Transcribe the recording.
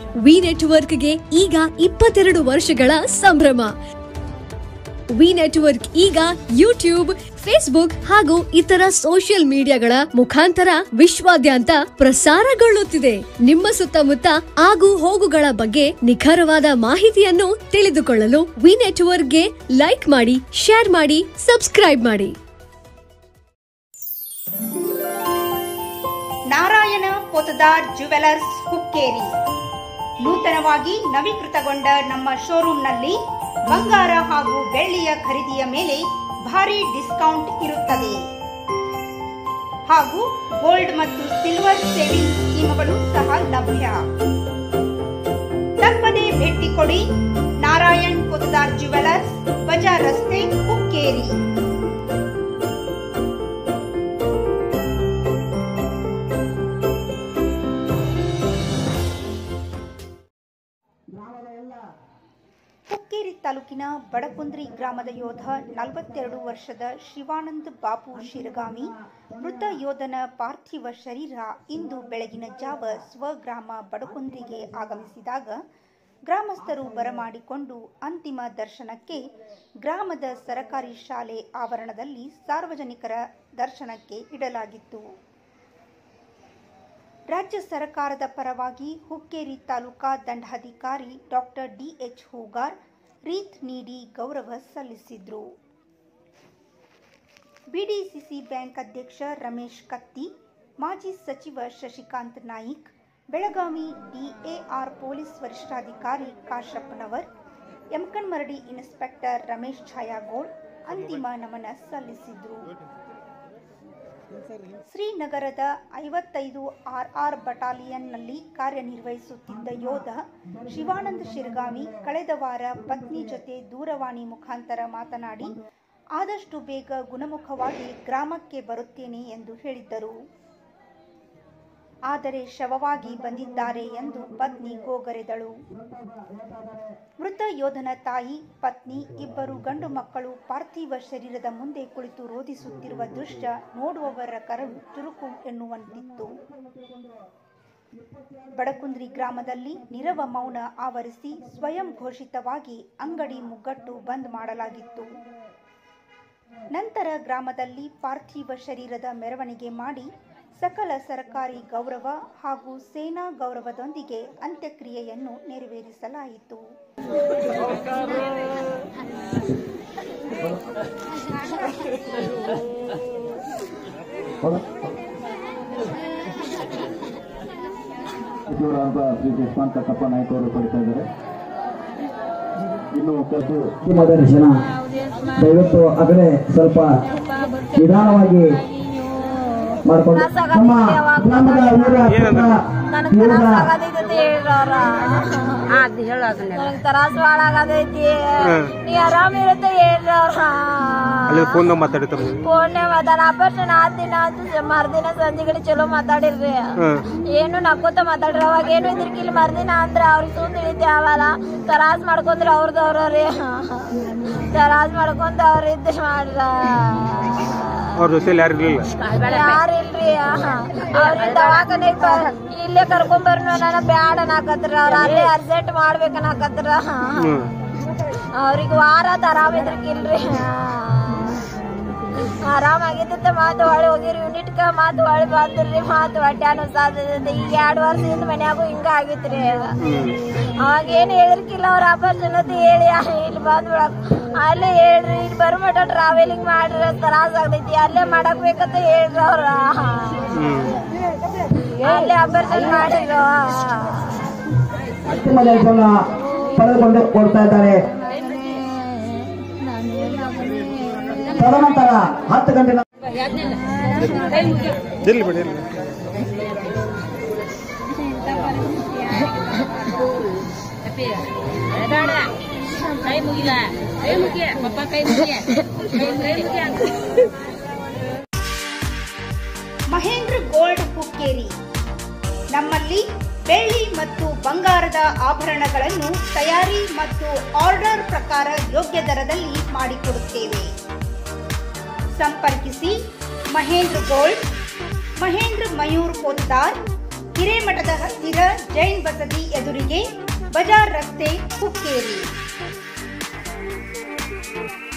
V ನೆಟ್ವರ್ಕ್ಗೆ ಈಗ ಇಪ್ಪತ್ತೆರಡು ವರ್ಷಗಳ ಸಂಭ್ರಮ ವಿ ನೆಟ್ವರ್ಕ್ ಈಗ ಯೂಟ್ಯೂಬ್ ಫೇಸ್ಬುಕ್ ಹಾಗೂ ಇತರ ಸೋಷಿಯಲ್ ಮೀಡಿಯಾಗಳ ಮುಖಾಂತರ ವಿಶ್ವಾದ್ಯಂತ ಪ್ರಸಾರಗೊಳ್ಳುತ್ತಿದೆ ನಿಮ್ಮ ಸುತ್ತಮುತ್ತ ಆಗು ಹೋಗುಗಳ ಬಗ್ಗೆ ನಿಖರವಾದ ಮಾಹಿತಿಯನ್ನು ತಿಳಿದುಕೊಳ್ಳಲು ವಿ ನೆಟ್ವರ್ಕ್ಗೆ ಲೈಕ್ ಮಾಡಿ ಶೇರ್ ಮಾಡಿ ಸಬ್ಸ್ಕ್ರೈಬ್ ಮಾಡಿ ನಾರಾಯಣ ಪೊತದಾರ್ ಜುವೆಲರ್ಸ್ ಹುಕ್ಕೇರಿ ನೂತನವಾಗಿ ನವೀಕೃತಗೊಂಡ ನಮ್ಮ ಶೋರೂಮ್ನಲ್ಲಿ ಬಂಗಾರ ಹಾಗೂ ಬೆಳ್ಳಿಯ ಖರೀದಿಯ ಮೇಲೆ ಭಾರಿ ಡಿಸ್ಕೌಂಟ್ ಇರುತ್ತದೆ ಹಾಗೂ ಗೋಲ್ಡ್ ಮತ್ತು ಸಿಲ್ವರ್ ಸೇವಿಂಗ್ ಸ್ಕೀಮ್ಗಳು ಸಹ ಲಭ್ಯ ತಪ್ಪದೇ ಭೇಟಿ ಕೊಡಿ ನಾರಾಯಣ್ ಪೊತದಾರ್ ಜುವೆಲರ್ಸ್ ಬಜಾರ್ ರಸ್ತೆ ಹುಕ್ಕೇರಿ ಹುಕ್ಕೇರಿ ತಾಲೂಕಿನ ಬಡಕುಂದ್ರಿ ಗ್ರಾಮದ ಯೋಧ ನಲವತ್ತೆರಡು ವರ್ಷದ ಶಿವಾನಂದ್ ಬಾಪು ಶಿರಗಾಮಿ ಮೃತ ಯೋಧನ ಪಾರ್ಥಿವ ಶರೀರ ಇಂದು ಬೆಳಗಿನ ಜಾವ ಸ್ವಗ್ರಾಮ ಬಡಕುಂದ್ರಿಗೆ ಆಗಮಿಸಿದಾಗ ಗ್ರಾಮಸ್ಥರು ಬರಮಾಡಿಕೊಂಡು ಅಂತಿಮ ದರ್ಶನಕ್ಕೆ ಗ್ರಾಮದ ಸರಕಾರಿ ಶಾಲೆ ಆವರಣದಲ್ಲಿ ಸಾರ್ವಜನಿಕರ ದರ್ಶನಕ್ಕೆ ಇಡಲಾಗಿತ್ತು ರಾಜ್ಯ ಸರ್ಕಾರದ ಪರವಾಗಿ ಹುಕ್ಕೇರಿ ತಾಲೂಕಾ ದಂಡಾಧಿಕಾರಿ ಡಾಕ್ಟರ್ ಡಿಎಚ್ ಹೂಗಾರ್ ರೀತ್ ನೀಡಿ ಗೌರವ ಸಲ್ಲಿಸಿದ್ರು ಬಿಡಿಸಿಸಿ ಬ್ಯಾಂಕ್ ಅಧ್ಯಕ್ಷ ರಮೇಶ್ ಕತ್ತಿ ಮಾಜಿ ಸಚಿವ ಶಶಿಕಾಂತ್ ನಾಯಿಕ್ ಬೆಳಗಾವಿ ಡಿಎಆರ್ ಪೊಲೀಸ್ ವರಿಷ್ಠಾಧಿಕಾರಿ ಕಾಶಪ್ಪನವರ್ ಯಮಕನ್ಮರಡಿ ಇನ್ಸ್ಪೆಕ್ಟರ್ ರಮೇಶ್ ಛಾಯಾಗೋಳ್ ಅಂತಿಮ ನಮನ ಸಲ್ಲಿಸಿದ್ರು ಶ್ರೀನಗರದ ಐವತ್ತೈದು ಆರ್ಆರ್ ಬಟಾಲಿಯನ್ನಲ್ಲಿ ಕಾರ್ಯನಿರ್ವಹಿಸುತ್ತಿದ್ದ ಯೋಧ ಶಿವಾನಂದ ಶಿರಗಾಮಿ ಕಳೆದ ವಾರ ಪತ್ನಿ ಜೊತೆ ದೂರವಾಣಿ ಮುಖಾಂತರ ಮಾತನಾಡಿ ಆದಷ್ಟು ಬೇಗ ಗುಣಮುಖವಾಗಿ ಗ್ರಾಮಕ್ಕೆ ಬರುತ್ತೇನೆ ಎಂದು ಹೇಳಿದ್ದರು ಆದರೆ ಶವವಾಗಿ ಬಂದಿದ್ದಾರೆ ಎಂದು ಪತ್ನಿ ಗೋಗರೆದಳು ಮೃತ ಯೋಧನ ತಾಯಿ ಪತ್ನಿ ಇಬ್ಬರು ಗಂಡು ಮಕ್ಕಳು ಪಾರ್ಥಿವ ಶರೀರದ ಮುಂದೆ ಕುಳಿತು ರೋಧಿಸುತ್ತಿರುವ ದೃಶ್ಯ ನೋಡುವವರ ಕರಳು ಚುರುಕು ಎನ್ನುವಂತಿತ್ತು ಬಡಕುಂದ್ರಿ ಗ್ರಾಮದಲ್ಲಿ ನಿರವ ಮೌನ ಆವರಿಸಿ ಸ್ವಯಂ ಘೋಷಿತವಾಗಿ ಅಂಗಡಿ ಮುಗ್ಗಟ್ಟು ಬಂದ್ ಮಾಡಲಾಗಿತ್ತು ನಂತರ ಗ್ರಾಮದಲ್ಲಿ ಪಾರ್ಥಿವ ಶರೀರದ ಮೆರವಣಿಗೆ ಮಾಡಿ ಸಕಲ ಸರ್ಕಾರಿ ಗೌರವ ಹಾಗೂ ಸೇನಾ ಗೌರವದೊಂದಿಗೆ ಅಂತ್ಯಕ್ರಿಯೆಯನ್ನು ನೆರವೇರಿಸಲಾಯಿತು ಸಚಿವರಾದ ಶ್ರೀ ಯಶವಂತ ಕಪ್ಪ ನಾಯ್ಕ ಅವರು ಪಡಿತಾ ಇದ್ದಾರೆ ಇನ್ನು ಕೆಲವು ಮೊದಲ ಜನ ದಯವಿಟ್ಟು ಆ ಕಡೆ ಸ್ವಲ್ಪ ನಿಧಾನವಾಗಿ ಮಾಡ್ಕೊಂಡು ನಮ್ಮ ಗ್ರಾಮದ ಊರ ನನಗ್ ತ್ರಾಸ ಆಗತೈತಿ ಹೇಳ್ರವ್ರ ನನಗ್ ತ್ರಾಸ ಭಾಳ ಆಗತೈತಿ ನೀ ಆರಾಮ್ ಇರುತ್ತೆ ಹೇಳ್ರವ್ರ ಅಲ್ಲಿ ಫೋನ್ ಮಾತಾಡ್ತಾರೆ ಫೋನ್ನೇ ಮಾತಾಡ ಆಪರೇಷನ್ ಆದಿನ ಅಂತ ಮರ್ದಿನ ಸಂಜೆ ಕಡೆ ಚಲೋ ಮಾತಾಡಿರ್ರಿ ಏನು ನಕ್ಕೋತ ಮಾತಾಡ್ರಿ ಅವಾಗ ಏನು ಇದ್ರಕಿಲ್ ಮರ್ದಿನ ಅಂದ್ರ ಅವ್ರಿಗೆ ಸುಮ್ ತಿಳಿತಿ ಅವಲ್ಲ ತರಾಸ್ ಮಾಡ್ಕೊಂಡ್ರಿ ಅವ್ರದ್ದು ಅವ್ರವ್ರಿ ತರಾಸ್ ಮಾಡ್ಕೊಂತ ಅವ್ರ ಇದ್ ಮಾಡ್ರ ಅವ್ರ ಜೊತೆಲಿ ಯಾರು ಇರ್ಲಿಲ್ಲ ಯಾರಿಲ್ರಿ ಅವ್ರ ದವಾಖಾನೆ ಇಲ್ಲೇ ಕರ್ಕೊಂಡ್ ಬರ್ನು ನನ್ನ ಬ್ಯಾಡ ಅನ್ನಕತ್ರ ಅವ್ರ ಅಲ್ಲೇ ಅರ್ಜೆಂಟ್ ಮಾಡ್ಬೇಕ ಅನ್ನಕತ್ರ ಹ್ಮ್ ಅವ್ರಿಗೆ ವಾರ ಆರಾಮ್ ಇದ್ರಕಿಲ್ರಿ ಆರಾಮಾಗಿದ್ದ ಮಾತು ಹೊಳಿ ಹೋಗಿರಿ ಯೂನಿಟ್ಕ ಮಾತು ಹೊಳಿ ಬಂದ್ರಿ ಮಾತು ಹೊಟ್ಯಾನು ಸಾಧ್ಯತೆ ಈಗ ಎರಡು ವರ್ಷದಿಂದ ಮನ್ಯಾಗೂ ಹಿಂಗ ಆಗಿತ್ರಿ ಅವಾಗ ಏನ್ ಹೇಳಿರ್ಕಿಲ್ಲ ಅವ್ರ ಅಪರ್ಚುನತಿ ಹೇಳಿ ಇಲ್ಲಿ ಬಂದ್ ಬಿಡಕ್ ಅಲ್ಲೇ ಹೇಳ್ರಿ ಇಲ್ಲಿ ಬರೋ ಮಟ ಟ್ರಾವೆಲಿಂಗ್ ಮಾಡ್ರಿ ತ್ರಾಸ ಆಗ್ತೈತಿ ಅಲ್ಲೇ ಮಾಡಕ್ ಬೇಕಂತ ಹೇಳ್ರಿ ಅವ್ರ ಅಲ್ಲೇ ಅಪರ್ಚನ್ ಮಾಡಿದ್ರು ಅಂತಿಮ ದರ್ಶನ ಪಡೆದುಕೊಂಡು ಕೊಡ್ತಾ ಇದ್ದಾರೆ ತದನಂತರ ಹತ್ತು ಗಂಟೆ ಇರ್ಲಿ ಬಿಡಿ ಇರ್ಲಿ ಕೈ ಮುಗಿಲ ಕೈ ಮುಗಿಯ ಪಪ್ಪ ಕೈ ಮುಗಿಯ ಕೈ ಮುಗಿಯ ಮಹೇಂದ್ರ ಗೋಲ್ಡ್ ಹುಕ್ಕೇರಿ ನಮ್ಮಲ್ಲಿ ಬೆಳ್ಳಿ ಮತ್ತು ಬಂಗಾರದ ಆಭರಣಗಳನ್ನು ತಯಾರಿ ಮತ್ತು ಆರ್ಡರ್ ಪ್ರಕಾರ ಯೋಗ್ಯ ದರದಲ್ಲಿ ಮಾಡಿಕೊಡುತ್ತೇವೆ ಸಂಪರ್ಕಿಸಿ ಮಹೇಂದ್ರ ಗೋಲ್ಡ್ ಮಹೇಂದ್ರ ಮಯೂರ್ ಪೋದ್ದಾರ್ ಹಿರೇಮಠದ ಹತ್ತಿರ ಜೈನ್ ಬಸದಿ ಎದುರಿಗೆ ಬಜಾರ್ ರಸ್ತೆ ಹುಕ್ಕೇರಿ